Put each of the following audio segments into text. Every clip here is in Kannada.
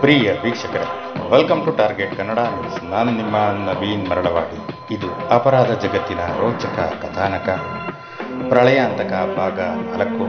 ಪ್ರಿಯ ವೀಕ್ಷಕರೇ welcome to target Kannada news ನಾನು ನಿಮ್ಮ ನವೀನ್ ಮರಳವಾಡಿ ಇದು ಅಪರಾಧ ಜಗತ್ತಿನ ರೋಚಕ ಕಥಾನಕ ಪ್ರಳಯಾಂತಕ ಭಾಗ ನಾಲ್ಕು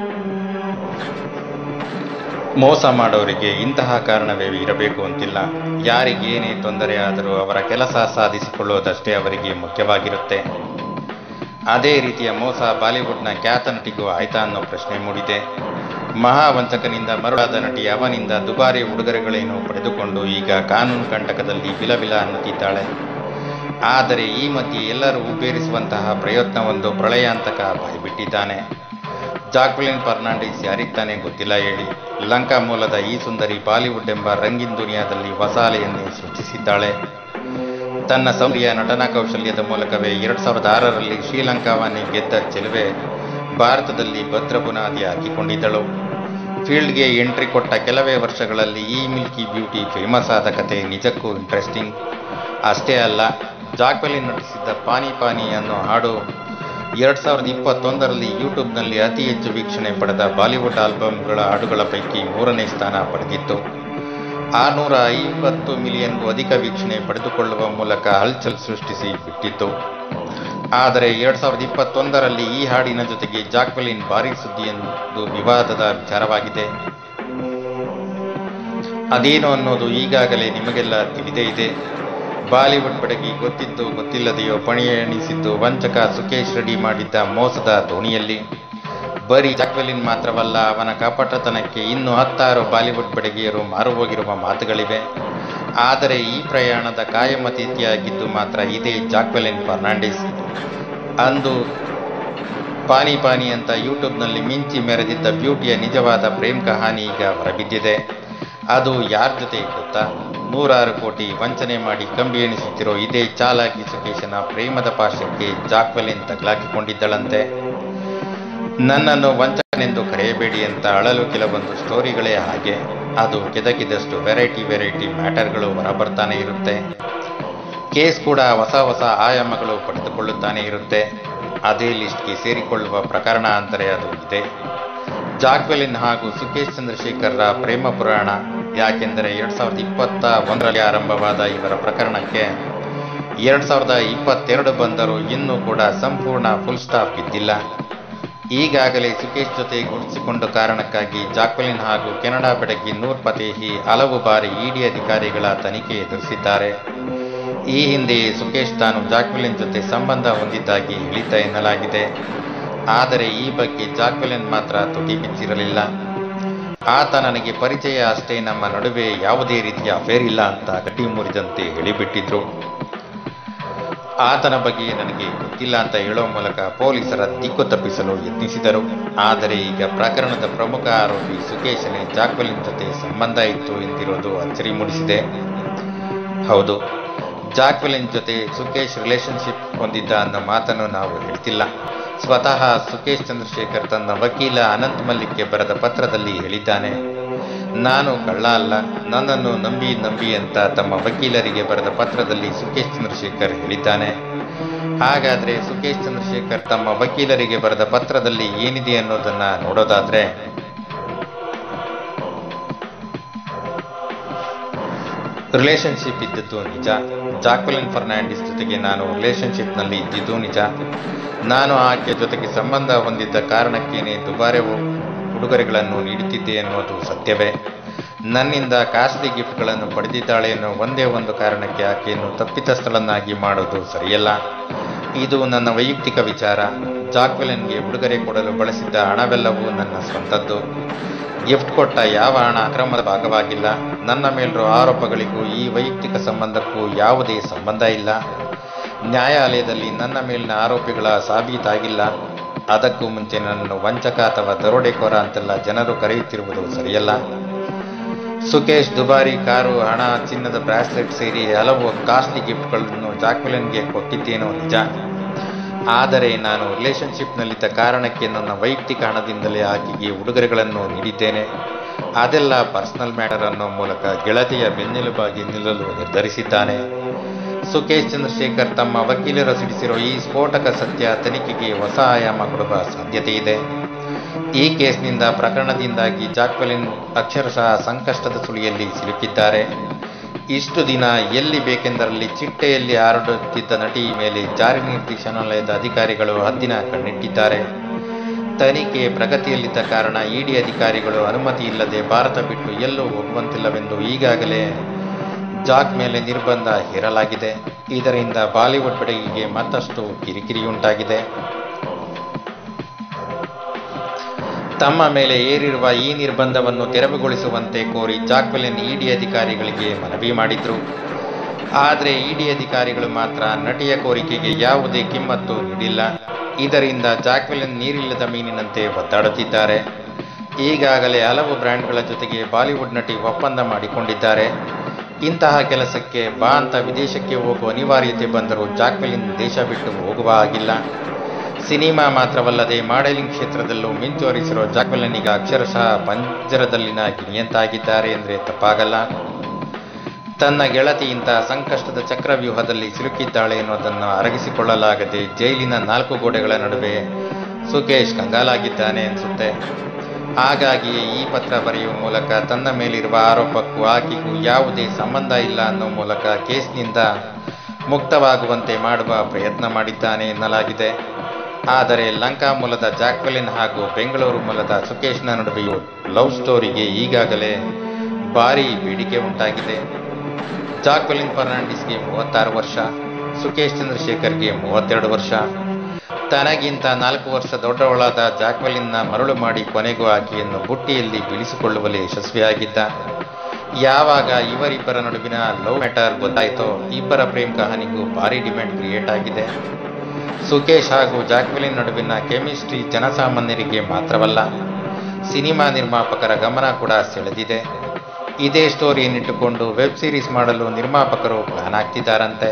ಮೋಸ ಮಾಡೋರಿಗೆ ಇಂತಹ ಕಾರಣವೇ ಇರಬೇಕು ಅಂತಿಲ್ಲ ಯಾರಿಗೇನೇ ತೊಂದರೆ ಆದರೂ ಅವರ ಕೆಲಸ ಸಾಧಿಸಿಕೊಳ್ಳೋದಷ್ಟೇ ಅವರಿಗೆ ಮುಖ್ಯವಾಗಿರುತ್ತೆ ಅದೇ ರೀತಿಯ ಮೋಸ ಬಾಲಿವುಡ್ನ ಖ್ಯಾತ ನಟಿಗೂ ಆಯ್ತಾ ಅನ್ನೋ ಪ್ರಶ್ನೆ ಮೂಡಿದೆ ಮಹಾವಂಚಕನಿಂದ ಮರುಳಾದ ನಟಿ ಅವನಿಂದ ದುಬಾರಿ ಉಡುಗೊರೆಗಳೇನು ಪಡೆದುಕೊಂಡು ಈಗ ಕಾನೂನು ಕಂಟಕದಲ್ಲಿ ಬಿಲಬಿಲ ಅನ್ನುತ್ತಿದ್ದಾಳೆ ಆದರೆ ಈ ಮಧ್ಯೆ ಎಲ್ಲರೂ ಉಬ್ಬೇರಿಸುವಂತಹ ಪ್ರಯತ್ನವೊಂದು ಪ್ರಳಯಾಂತಕ ಬಾಯ್ಬಿಟ್ಟಿದ್ದಾನೆ ಜಾಕ್ವೆಲಿನ್ ಫರ್ನಾಂಡಿಸ್ ಯಾರಿಗೆ ತಾನೇ ಗೊತ್ತಿಲ್ಲ ಹೇಳಿ ಲಂಕಾ ಮೂಲದ ಈ ಸುಂದರಿ ಬಾಲಿವುಡ್ ಎಂಬ ರಂಗಿನ್ ದುನಿಯಾದಲ್ಲಿ ಹೊಸ ಅಲೆಯನ್ನೇ ಸೃಷ್ಟಿಸಿದ್ದಾಳೆ ತನ್ನ ಸೌಂದರ್ಯ ನಟನಾ ಕೌಶಲ್ಯದ ಮೂಲಕವೇ ಎರಡ್ ಸಾವಿರದ ಆರರಲ್ಲಿ ಶ್ರೀಲಂಕಾವನ್ನೇ ಗೆದ್ದ ಚೆಲುವೆ ಭಾರತದಲ್ಲಿ ಭದ್ರ ಬುನಾದಿ ಹಾಕಿಕೊಂಡಿದ್ದಳು ಫೀಲ್ಡ್ಗೆ ಎಂಟ್ರಿ ಕೊಟ್ಟ ಕೆಲವೇ ವರ್ಷಗಳಲ್ಲಿ ಈ ಮಿಲ್ಕಿ ಬ್ಯೂಟಿ ಫೇಮಸ್ ಆದ ಕತೆ ನಿಜಕ್ಕೂ ಇಂಟ್ರೆಸ್ಟಿಂಗ್ ಅಷ್ಟೇ ಅಲ್ಲ ಜಾಕ್ವೆಲಿನ್ ನಟಿಸಿದ್ದ ಪಾನಿ ಪಾನಿ ಅನ್ನೋ ಹಾಡು ಎರಡ್ ಸಾವಿರದ ಇಪ್ಪತ್ತೊಂದರಲ್ಲಿ ಯೂಟ್ಯೂಬ್ನಲ್ಲಿ ಅತಿ ಹೆಚ್ಚು ವೀಕ್ಷಣೆ ಪಡೆದ ಬಾಲಿವುಡ್ ಆಲ್ಬಮ್ಗಳ ಹಾಡುಗಳ ಪೈಕಿ ಮೂರನೇ ಸ್ಥಾನ ಪಡೆದಿತ್ತು ಆರುನೂರ ಐವತ್ತು ಮಿಲಿಯನ್ಗೂ ಅಧಿಕ ವೀಕ್ಷಣೆ ಪಡೆದುಕೊಳ್ಳುವ ಮೂಲಕ ಹಲ್ಚಲ್ ಸೃಷ್ಟಿಸಿ ಬಿಟ್ಟಿತ್ತು ಆದರೆ ಎರಡ್ ಸಾವಿರದ ಇಪ್ಪತ್ತೊಂದರಲ್ಲಿ ಈ ಹಾಡಿನ ಜೊತೆಗೆ ಜಾಕ್ವೆಲಿನ್ ಭಾರೀ ಸುದ್ದಿಯೊಂದು ವಿವಾದದ ವಿಚಾರವಾಗಿದೆ ಅದೇನು ಅನ್ನೋದು ಈಗಾಗಲೇ ನಿಮಗೆಲ್ಲ ತಿಳಿದೇ ಇದೆ ಬಾಲಿವುಡ್ ಬೆಡಗಿ ಗೊತ್ತಿದ್ದು ಗೊತ್ತಿಲ್ಲದೆಯೋ ಪಣಿಯಣಿಸಿದ್ದು ವಂಚಕ ಸುಕೇಶ್ ರೆಡ್ಡಿ ಮಾಡಿದ್ದ ಮೋಸದ ದೋಣಿಯಲ್ಲಿ ಬರೀ ಜಾಕ್ವೆಲಿನ್ ಮಾತ್ರವಲ್ಲ ಅವನ ಕಪಟತನಕ್ಕೆ ಇನ್ನು ಹತ್ತಾರು ಬಾಲಿವುಡ್ ಬೆಡಗಿಯರು ಮಾರುಹೋಗಿರುವ ಮಾತುಗಳಿವೆ ಆದರೆ ಈ ಪ್ರಯಾಣದ ಕಾಯಂ ಅತಿಥಿಯಾಗಿದ್ದು ಮಾತ್ರ ಇದೇ ಜಾಕ್ವೆಲಿನ್ ಫರ್ನಾಂಡಿಸ್ ಅಂದು ಪಾನಿ ಪಾನಿ ಅಂತ ಯೂಟ್ಯೂಬ್ನಲ್ಲಿ ಮಿಂಚಿ ಮೆರೆದಿದ್ದ ಬ್ಯೂಟಿಯ ನಿಜವಾದ ಪ್ರೇಮ್ ಕಹಾನಿ ಈಗ ಹೊರಬಿದ್ದಿದೆ ಅದು ಯಾರ ಜೊತೆ ಗೊತ್ತಾ ನೂರಾರು ಕೋಟಿ ವಂಚನೆ ಮಾಡಿ ಕಂಬಿ ಎಣಿಸುತ್ತಿರೋ ಇದೇ ಚಾಲಾಕಿ ಸುಕೇಶನ ಪ್ರೇಮದ ಪಾಶಕ್ಕೆ ಜಾಕ್ವೆಲಿನ್ ತಗಲಾಕಿಕೊಂಡಿದ್ದಳಂತೆ ನನ್ನನ್ನು ವಂಚನೆಂದು ಕರೆಯಬೇಡಿ ಅಂತ ಅಳಲು ಕೆಲವೊಂದು ಸ್ಟೋರಿಗಳೇ ಹಾಗೆ ಅದು ಕೆದಕಿದಷ್ಟು ವೆರೈಟಿ ವೆರೈಟಿ ಮ್ಯಾಟರ್ಗಳು ಹೊರಬರ್ತಾನೆ ಇರುತ್ತೆ ಕೇಸ್ ಕೂಡ ಹೊಸ ಹೊಸ ಆಯಾಮಗಳು ಪಡೆದುಕೊಳ್ಳುತ್ತಾನೆ ಇರುತ್ತೆ ಅದೇ ಲಿಸ್ಟ್ಗೆ ಸೇರಿಕೊಳ್ಳುವ ಪ್ರಕರಣ ಅಂದರೆ ಅದು ಇದೆ ಜಾಕ್ವೆಲಿನ್ ಹಾಗೂ ಸುಕೇಶ್ ಚಂದ್ರಶೇಖರ್ರ ಪ್ರೇಮ ಪುರಾಣ ಯಾಕೆಂದರೆ ಎರಡ್ ಸಾವಿರದ ಇಪ್ಪತ್ತ ಒಂದರಲ್ಲಿ ಆರಂಭವಾದ ಇವರ ಪ್ರಕರಣಕ್ಕೆ ಎರಡ್ ಸಾವಿರದ ಇಪ್ಪತ್ತೆರಡು ಬಂದರೂ ಇನ್ನೂ ಕೂಡ ಸಂಪೂರ್ಣ ಫುಲ್ ಸ್ಟಾಪ್ ಇದ್ದಿಲ್ಲ ಈಗಾಗಲೇ ಸುಕೇಶ್ ಜೊತೆ ಗುರುತಿಸಿಕೊಂಡ ಕಾರಣಕ್ಕಾಗಿ ಜಾಕ್ವೆಲಿನ್ ಹಾಗೂ ಕೆನಡಾ ಬೆಡಗಿ ನೂರ್ ಫತೇಹಿ ಹಲವು ಬಾರಿ ಇಡಿ ಅಧಿಕಾರಿಗಳ ತನಿಖೆ ಎದುರಿಸಿದ್ದಾರೆ ಈ ಹಿಂದೆಯೇ ಸುಕೇಶ್ ತಾನು ಜಾಕ್ವೆಲಿನ್ ಜೊತೆ ಸಂಬಂಧ ಹೊಂದಿದ್ದಾಗಿ ಹೇಳಿದ್ದ ಎನ್ನಲಾಗಿದೆ ಆದರೆ ಈ ಬಗ್ಗೆ ಜಾಕ್ವೆಲಿನ್ ಮಾತ್ರ ತುಟಿ ಬಿಚ್ಚಿರಲಿಲ್ಲ ಆತ ನನಗೆ ಪರಿಚಯ ಅಷ್ಟೇ ನಮ್ಮ ನಡುವೆ ಯಾವುದೇ ರೀತಿಯ ಅಫೇರ್ ಇಲ್ಲ ಅಂತ ಗಟ್ಟಿ ಮುರಿದಂತೆ ಹೇಳಿಬಿಟ್ಟಿದ್ರು ಆತನ ಬಗ್ಗೆ ನನಗೆ ಗೊತ್ತಿಲ್ಲ ಅಂತ ಹೇಳೋ ಮೂಲಕ ಪೊಲೀಸರ ದಿಕ್ಕು ತಪ್ಪಿಸಲು ಯತ್ನಿಸಿದರು ಆದರೆ ಈಗ ಪ್ರಕರಣದ ಪ್ರಮುಖ ಆರೋಪಿ ಸುಕೇಶನೇ ಜಾಕ್ವೆಲಿನ್ ಜೊತೆ ಸಂಬಂಧ ಇತ್ತು ಎಂದಿರೋದು ಅಚ್ಚರಿ ಮೂಡಿಸಿದೆ ಹೌದು ಜಾಕ್ವೆಲಿನ್ ಜೊತೆ ಸುಕೇಶ್ ರಿಲೇಶನ್ಶಿಪ್ ಹೊಂದಿದ್ದ ಅನ್ನೋ ಮಾತನ್ನು ನಾವು ಹೇಳ್ತಿಲ್ಲ ಸ್ವತಃ ಸುಕೇಶ್ ಚಂದ್ರಶೇಖರ್ ತನ್ನ ವಕೀಲ ಅನಂತ್ ಮಲ್ಲಿಕ್ಗೆ ಬರೆದ ಪತ್ರದಲ್ಲಿ ಹೇಳಿದ್ದಾನೆ ನಾನು ಕಳ್ಳ ಅಲ್ಲ ನನ್ನನ್ನು ನಂಬಿ ನಂಬಿ ಅಂತ ತಮ್ಮ ವಕೀಲರಿಗೆ ಬರೆದ ಪತ್ರದಲ್ಲಿ ಸುಕೇಶ್ ಚಂದ್ರಶೇಖರ್ ಹೇಳಿದ್ದಾನೆ ಹಾಗಾದ್ರೆ ಸುಕೇಶ್ ಚಂದ್ರಶೇಖರ್ ತಮ್ಮ ವಕೀಲರಿಗೆ ಬರೆದ ಪತ್ರದಲ್ಲಿ ಏನಿದೆ ಅನ್ನೋದನ್ನ ನೋಡೋದಾದ್ರೆ ರಿಲೇಶನ್ಶಿಪ್ ಇದ್ದದ್ದು ನಿಜ ಜಾಕ್ವೆಲಿನ್ ಫರ್ನಾಂಡಿಸ್ ಜೊತೆಗೆ ನಾನು ರಿಲೇಶನ್ಶಿಪ್ನಲ್ಲಿ ಇದ್ದಿದ್ದು ನಿಜ ನಾನು ಆಕೆ ಜೊತೆಗೆ ಸಂಬಂಧ ಹೊಂದಿದ್ದ ಕಾರಣಕ್ಕೇನೆ ದುಬಾರಿ ಉಡುಗೊರೆಗಳನ್ನು ನೀಡುತ್ತಿದ್ದೆ ಅನ್ನೋದು ಸತ್ಯವೇ ನನ್ನಿಂದ ಕಾಸ್ಟ್ಲಿ ಗಿಫ್ಟ್ಗಳನ್ನು ಪಡೆದಿದ್ದಾಳೆ ಅನ್ನೋ ಒಂದೇ ಒಂದು ಕಾರಣಕ್ಕೆ ಆಕೆಯನ್ನು ತಪ್ಪಿತಸ್ಥಳನ್ನಾಗಿ ಮಾಡೋದು ಸರಿಯಲ್ಲ ಇದು ನನ್ನ ವೈಯಕ್ತಿಕ ವಿಚಾರ ಜಾಕ್ವೆಲಿನ್ಗೆ ಉಡುಗೊರೆ ಕೊಡಲು ಬಳಸಿದ್ದ ಹಣವೆಲ್ಲವೂ ನನ್ನ ಸ್ವಂತದ್ದು ಗಿಫ್ಟ್ ಕೊಟ್ಟ ಯಾವ ಹಣ ಅಕ್ರಮದ ಭಾಗವಾಗಿಲ್ಲ ನನ್ನ ಮೇಲಿರೋ ಆರೋಪಗಳಿಗೂ ಈ ವೈಯಕ್ತಿಕ ಸಂಬಂಧಕ್ಕೂ ಯಾವುದೇ ಸಂಬಂಧ ಇಲ್ಲ ನ್ಯಾಯಾಲಯದಲ್ಲಿ ನನ್ನ ಮೇಲಿನ ಆರೋಪಿಗಳ ಸಾಬೀತಾಗಿಲ್ಲ ಅದಕ್ಕೂ ಮುಂಚೆ ನನ್ನನ್ನು ವಂಚಕ ಅಥವಾ ದರೋಡೆಕೋರ ಅಂತೆಲ್ಲ ಜನರು ಕರೆಯುತ್ತಿರುವುದು ಸರಿಯಲ್ಲ ಸುಕೇಶ್ ದುಬಾರಿ ಕಾರು ಹಣ ಚಿನ್ನದ ಬ್ರಾಸ್ಲೆಟ್ ಸೇರಿ ಹಲವು ಕಾಸ್ಟ್ಲಿ ಗಿಫ್ಟ್ಗಳನ್ನು ಜಾಕ್ವೆಲಿನ್ಗೆ ಕೊಟ್ಟಿದ್ದೇನೋ ನಿಜ ಆದರೆ ನಾನು ರಿಲೇಶನ್ಶಿಪ್ನಲ್ಲಿದ್ದ ಕಾರಣಕ್ಕೆ ನನ್ನ ವೈಯಕ್ತಿಕ ಹಣದಿಂದಲೇ ಆಕೆಗೆ ಉಡುಗೊರೆಗಳನ್ನು ನೀಡಿದ್ದೇನೆ ಅದೆಲ್ಲ ಪರ್ಸನಲ್ ಮ್ಯಾಟರ್ ಅನ್ನೋ ಮೂಲಕ ಗೆಳತಿಯ ಬೆನ್ನೆಲುಬಾಗಿ ನಿಲ್ಲಲು ನಿರ್ಧರಿಸಿದ್ದಾನೆ ಸುಕೇಶ್ ಚಂದ್ರಶೇಖರ್ ತಮ್ಮ ವಕೀಲರು ಸಿಡಿಸಿರೋ ಈ ಸ್ಫೋಟಕ ಸತ್ಯ ತನಿಖೆಗೆ ಹೊಸ ಆಯಾಮ ಕೊಡುವ ಸಾಧ್ಯತೆ ಇದೆ ಈ ಕೇಸ್ನಿಂದ ಪ್ರಕರಣದಿಂದಾಗಿ ಜಾಕ್ವೆಲಿನ್ ಅಕ್ಷರಶಃ ಸಂಕಷ್ಟದ ಸುಳಿಯಲ್ಲಿ ಸಿಲುಕಿದ್ದಾರೆ ಇಷ್ಟು ದಿನ ಎಲ್ಲಿ ಬೇಕೆಂದರಲ್ಲಿ ಚಿಟ್ಟೆಯಲ್ಲಿ ಹಾರಾಡುತ್ತಿದ್ದ ನಟಿ ಮೇಲೆ ಜಾರಿ ನಿರ್ದೇಶನಾಲಯದ ಅಧಿಕಾರಿಗಳು ಹದ್ದಿನ ಕಣ್ಣಿಟ್ಟಿದ್ದಾರೆ ತನಿಖೆ ಪ್ರಗತಿಯಲ್ಲಿದ್ದ ಕಾರಣ ಇಡಿ ಅಧಿಕಾರಿಗಳು ಅನುಮತಿ ಇಲ್ಲದೆ ಭಾರತ ಬಿಟ್ಟು ಎಲ್ಲೂ ಹೋಗುವಂತಿಲ್ಲವೆಂದು ಈಗಾಗಲೇ ಜಾಕ್ ಮೇಲೆ ನಿರ್ಬಂಧ ಹೇರಲಾಗಿದೆ ಇದರಿಂದ ಬಾಲಿವುಡ್ ಬೆಡಗಿಗೆ ಮತ್ತಷ್ಟು ಕಿರಿಕಿರಿಯುಂಟಾಗಿದೆ ತಮ್ಮ ಮೇಲೆ ಏರಿರುವ ಈ ನಿರ್ಬಂಧವನ್ನು ತೆರವುಗೊಳಿಸುವಂತೆ ಕೋರಿ ಜಾಕ್ವೆಲಿನ್ ಇಡಿ ಅಧಿಕಾರಿಗಳಿಗೆ ಮನವಿ ಮಾಡಿದ್ರು ಆದರೆ ಇಡಿ ಅಧಿಕಾರಿಗಳು ಮಾತ್ರ ನಟಿಯ ಕೋರಿಕೆಗೆ ಯಾವುದೇ ಕಿಮ್ಮತ್ತು ನೀಡಿಲ್ಲ ಇದರಿಂದ ಜಾಕ್ವೆಲಿನ್ ನೀರಿಲ್ಲದ ಮೀನಿನಂತೆ ಒದ್ದಾಡುತ್ತಿದ್ದಾರೆ ಈಗಾಗಲೇ ಹಲವು ಬ್ರ್ಯಾಂಡ್ಗಳ ಜೊತೆಗೆ ಬಾಲಿವುಡ್ ನಟಿ ಒಪ್ಪಂದ ಮಾಡಿಕೊಂಡಿದ್ದಾರೆ ಇಂತಹ ಕೆಲಸಕ್ಕೆ ಬಾ ಅಂತ ವಿದೇಶಕ್ಕೆ ಹೋಗುವ ಅನಿವಾರ್ಯತೆ ಬಂದರೂ ಜಾಕ್ವೆಲಿನ್ ದೇಶ ಬಿಟ್ಟು ಹೋಗುವ ಹಾಗಿಲ್ಲ ಸಿನಿಮಾ ಮಾತ್ರವಲ್ಲದೆ ಮಾಡೆಲಿಂಗ್ ಕ್ಷೇತ್ರದಲ್ಲೂ ಮಿಂಚು ಹರಿಸಿರುವ ಜಾಕ್ವೆಲಿನ್ ಈಗ ಅಕ್ಷರಶಃ ಪಂಜರದಲ್ಲಿನ ಗಿಣಿಯಂತಾಗಿದ್ದಾರೆ ಎಂದರೆ ತಪ್ಪಾಗಲ್ಲ ತನ್ನ ಗೆಳತಿ ಇಂತಹ ಸಂಕಷ್ಟದ ಚಕ್ರವ್ಯೂಹದಲ್ಲಿ ಸಿಲುಕಿದ್ದಾಳೆ ಎನ್ನುವುದನ್ನು ಅರಗಿಸಿಕೊಳ್ಳಲಾಗದೆ ಜೈಲಿನ ನಾಲ್ಕು ಗೋಡೆಗಳ ನಡುವೆ ಸುಕೇಶ್ ಕಂಗಾಲಾಗಿದ್ದಾನೆ ಅನಿಸುತ್ತೆ ಹಾಗಾಗಿಯೇ ಈ ಪತ್ರ ಬರೆಯುವ ಮೂಲಕ ತನ್ನ ಮೇಲಿರುವ ಆರೋಪಕ್ಕೂ ಆಕೆಗೂ ಯಾವುದೇ ಸಂಬಂಧ ಇಲ್ಲ ಅನ್ನೋ ಮೂಲಕ ಕೇಸ್ನಿಂದ ಮುಕ್ತವಾಗುವಂತೆ ಮಾಡುವ ಪ್ರಯತ್ನ ಮಾಡಿದ್ದಾನೆ ಎನ್ನಲಾಗಿದೆ ಆದರೆ ಲಂಕಾ ಮೂಲದ ಜಾಕ್ವೆಲಿನ್ ಹಾಗೂ ಬೆಂಗಳೂರು ಮೂಲದ ಸುಕೇಶ್ನ ನಡುವೆಯೂ ಲವ್ ಸ್ಟೋರಿಗೆ ಈಗಾಗಲೇ ಭಾರೀ ಬೇಡಿಕೆ ಉಂಟಾಗಿದೆ ಜಾಕ್ವೆಲಿನ್ ಫರ್ನಾಂಡಿಸ್ಗೆ ಮೂವತ್ತಾರು ವರ್ಷ ಸುಕೇಶ್ ಚಂದ್ರಶೇಖರ್ಗೆ ಮೂವತ್ತೆರಡು ವರ್ಷ ತನಗಿಂತ ನಾಲ್ಕು ವರ್ಷ ದೊಡ್ಡವಳಾದ ಜಾಕ್ವೆಲಿನ್ನ ಮರಳು ಮಾಡಿ ಕೊನೆಗೂ ಆಕೆಯನ್ನು ಬುಟ್ಟಿಯಲ್ಲಿ ಬೀಳಿಸಿಕೊಳ್ಳುವಲ್ಲಿ ಯಶಸ್ವಿಯಾಗಿದ್ದ ಯಾವಾಗ ಇವರಿಬ್ಬರ ನಡುವಿನ ಲವ್ ಮ್ಯಾಟರ್ ಗೊತ್ತಾಯಿತೋ ಇಬ್ಬರ ಪ್ರೇಮ್ ಕಹಾನಿಗೂ ಭಾರಿ ಡಿಮ್ಯಾಂಡ್ ಕ್ರಿಯೇಟ್ ಆಗಿದೆ ಸುಕೇಶ್ ಹಾಗೂ ಜಾಕ್ವೆಲಿನ್ ನಡುವಿನ ಕೆಮಿಸ್ಟ್ರಿ ಜನಸಾಮಾನ್ಯರಿಗೆ ಮಾತ್ರವಲ್ಲ ಸಿನಿಮಾ ನಿರ್ಮಾಪಕರ ಗಮನ ಕೂಡ ಸೆಳೆದಿದೆ ಇದೇ ಸ್ಟೋರಿಯನ್ನಿಟ್ಟುಕೊಂಡು ವೆಬ್ ಸೀರೀಸ್ ಮಾಡಲು ನಿರ್ಮಾಪಕರು ಪ್ಲಾನ್ ಆಗ್ತಿದ್ದಾರಂತೆ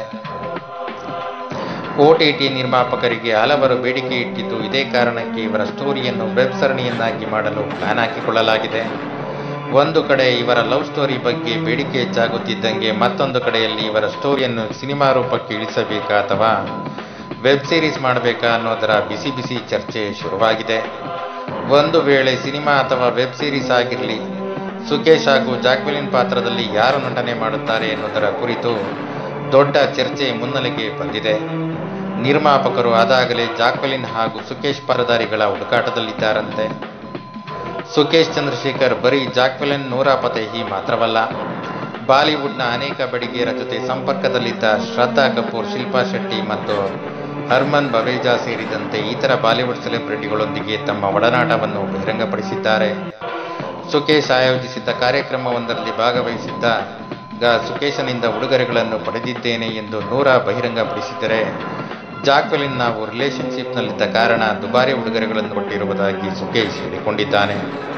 ಒ ಟಿ ಟಿ ನಿರ್ಮಾಪಕರಿಗೆ ಹಲವರು ಬೇಡಿಕೆ ಇಟ್ಟಿದ್ದು ಇದೇ ಕಾರಣಕ್ಕೆ ಇವರ ಸ್ಟೋರಿಯನ್ನು ವೆಬ್ ಸರಣಿಯನ್ನಾಗಿ ಮಾಡಲು ಪ್ಲಾನ್ ಹಾಕಿಕೊಳ್ಳಲಾಗಿದೆ ಒಂದು ಕಡೆ ಇವರ ಲವ್ ಸ್ಟೋರಿ ಬಗ್ಗೆ ಬೇಡಿಕೆ ಹೆಚ್ಚಾಗುತ್ತಿದ್ದಂಗೆ ಮತ್ತೊಂದು ಕಡೆಯಲ್ಲಿ ಇವರ ಸ್ಟೋರಿಯನ್ನು ಸಿನಿಮಾ ರೂಪಕ್ಕೆ ಇಳಿಸಬೇಕಾ ಅಥವಾ ವೆಬ್ ಸೀರೀಸ್ ಮಾಡಬೇಕಾ ಅನ್ನೋದರ ಬಿಸಿ ಬಿಸಿ ಚರ್ಚೆ ಶುರುವಾಗಿದೆ ಒಂದು ವೇಳೆ ಸಿನಿಮಾ ಅಥವಾ ವೆಬ್ ಸೀರೀಸ್ ಆಗಿರಲಿ ಸುಕೇಶ್ ಹಾಗೂ ಜಾಕ್ವೆಲಿನ್ ಪಾತ್ರದಲ್ಲಿ ಯಾರು ನಟನೆ ಮಾಡುತ್ತಾರೆ ಎನ್ನುವುದರ ಕುರಿತು ದೊಡ್ಡ ಚರ್ಚೆ ಮುನ್ನೆಲೆಗೆ ಬಂದಿದೆ ನಿರ್ಮಾಪಕರು ಅದಾಗಲೇ ಜಾಕ್ವೆಲಿನ್ ಹಾಗೂ ಸುಕೇಶ್ ಪಾರದಾರಿಗಳ ಹುಡುಕಾಟದಲ್ಲಿದ್ದಾರಂತೆ ಸುಕೇಶ್ ಚಂದ್ರಶೇಖರ್ ಬರೀ ಜಾಕ್ವೆಲಿನ್ ನೂರಾ ಫತೇಹಿ ಮಾತ್ರವಲ್ಲ ಬಾಲಿವುಡ್ನ ಅನೇಕ ಬೆಡಗಿಯರ ಜೊತೆ ಸಂಪರ್ಕದಲ್ಲಿದ್ದ ಶ್ರದ್ಧಾ ಕಪೂರ್ ಶಿಲ್ಪಾ ಶೆಟ್ಟಿ ಮತ್ತು ಹರ್ಮನ್ ಬವೇಜಾ ಸೇರಿದಂತೆ ಇತರ ಬಾಲಿವುಡ್ ಸೆಲೆಬ್ರಿಟಿಗಳೊಂದಿಗೆ ತಮ್ಮ ಒಡನಾಟವನ್ನು ಬಹಿರಂಗಪಡಿಸಿದ್ದಾರೆ ಸುಕೇಶ್ ಆಯೋಜಿಸಿದ್ದ ಕಾರ್ಯಕ್ರಮವೊಂದರಲ್ಲಿ ಭಾಗವಹಿಸಿದ್ದಾಗ ಸುಕೇಶನಿಂದ ಉಡುಗೊರೆಗಳನ್ನು ಪಡೆದಿದ್ದೇನೆ ಎಂದು ನೂರ ಬಹಿರಂಗಪಡಿಸಿದರೆ ಜಾಕ್ವೆಲಿನ್ ನಾವು ರಿಲೇಶನ್ಶಿಪ್ನಲ್ಲಿದ್ದ ಕಾರಣ ದುಬಾರಿ ಉಡುಗೊರೆಗಳನ್ನು ಕೊಟ್ಟಿರುವುದಾಗಿ ಸುಕೇಶ್ ಹೇಳಿಕೊಂಡಿದ್ದಾನೆ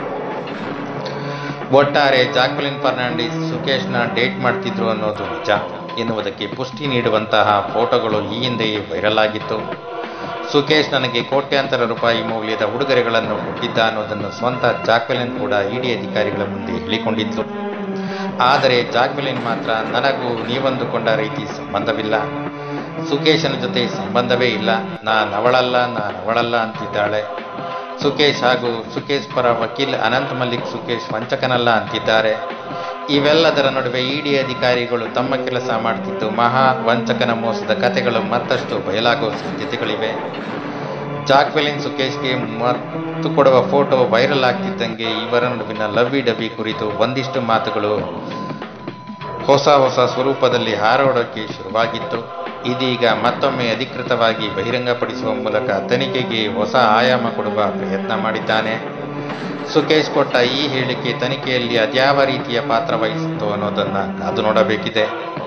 ಒಟ್ಟಾರೆ ಜಾಕ್ವೆಲಿನ್ ಫರ್ನಾಂಡಿಸ್ ಸುಕೇಶ್ನ ಡೇಟ್ ಮಾಡ್ತಿದ್ರು ಅನ್ನೋದು ನಿಜ ಎನ್ನುವುದಕ್ಕೆ ಪುಷ್ಟಿ ನೀಡುವಂತಹ ಫೋಟೋಗಳು ಈ ಹಿಂದೆಯೇ ವೈರಲ್ ಆಗಿತ್ತು ಸುಕೇಶ್ ನನಗೆ ಕೋಟ್ಯಾಂತರ ರೂಪಾಯಿ ಮೌಲ್ಯದ ಉಡುಗೊರೆಗಳನ್ನು ಕೊಟ್ಟಿದ್ದ ಅನ್ನೋದನ್ನು ಸ್ವಂತ ಜಾಕ್ವೆಲಿನ್ ಕೂಡ ಇಡಿ ಅಧಿಕಾರಿಗಳ ಮುಂದೆ ಹೇಳಿಕೊಂಡಿದ್ಲು ಆದರೆ ಜಾಕ್ವೆಲಿನ್ ಮಾತ್ರ ನನಗೂ ನೀವಂದುಕೊಂಡ ರೀತಿ ಸಂಬಂಧವಿಲ್ಲ ಸುಕೇಶನ ಜೊತೆ ಸಂಬಂಧವೇ ಇಲ್ಲ ನಾನು ಅವಳಲ್ಲ ನಾನು ಅವಳಲ್ಲ ಅಂತಿದ್ದಾಳೆ ಸುಕೇಶ್ ಹಾಗೂ ಸುಕೇಶ್ ಪರ ವಕೀಲ್ ಅನಂತ್ ಮಲ್ಲಿಕ್ ಸುಕೇಶ್ ವಂಚಕನಲ್ಲ ಅಂತಿದ್ದಾರೆ ಇವೆಲ್ಲದರ ನಡುವೆ ಇಡಿ ಅಧಿಕಾರಿಗಳು ತಮ್ಮ ಕೆಲಸ ಮಾಡ್ತಿದ್ದು ಮಹಾ ವಂಚಕನ ಮೋಸದ ಕಥೆಗಳು ಮತ್ತಷ್ಟು ಬಯಲಾಗುವ ಸಾಧ್ಯತೆಗಳಿವೆ ಜಾಕ್ವೆಲಿನ್ ಸುಕೇಶ್ಗೆ ಮತ್ತು ಕೊಡುವ ಫೋಟೋ ವೈರಲ್ ಆಗ್ತಿದ್ದಂಗೆ ಇವರ ನಡುವಿನ ಲವ್ವಿ ಡಬ್ಬಿ ಕುರಿತು ಒಂದಿಷ್ಟು ಮಾತುಗಳು ಹೊಸ ಹೊಸ ಸ್ವರೂಪದಲ್ಲಿ ಹಾರಾಡೋಕೆ ಶುರುವಾಗಿತ್ತು ಇದೀಗ ಮತ್ತೊಮ್ಮೆ ಅಧಿಕೃತವಾಗಿ ಬಹಿರಂಗಪಡಿಸುವ ಮೂಲಕ ತನಿಖೆಗೆ ಹೊಸ ಆಯಾಮ ಕೊಡುವ ಪ್ರಯತ್ನ ಮಾಡಿದ್ದಾನೆ ಸುಕೇಶ್ ಕೊಟ್ಟ ಈ ಹೇಳಿಕೆ ತನಿಖೆಯಲ್ಲಿ ಅದ್ಯಾವ ರೀತಿಯ ಪಾತ್ರ ವಹಿಸಿತು ಅನ್ನೋದನ್ನ ಕಾದು ನೋಡಬೇಕಿದೆ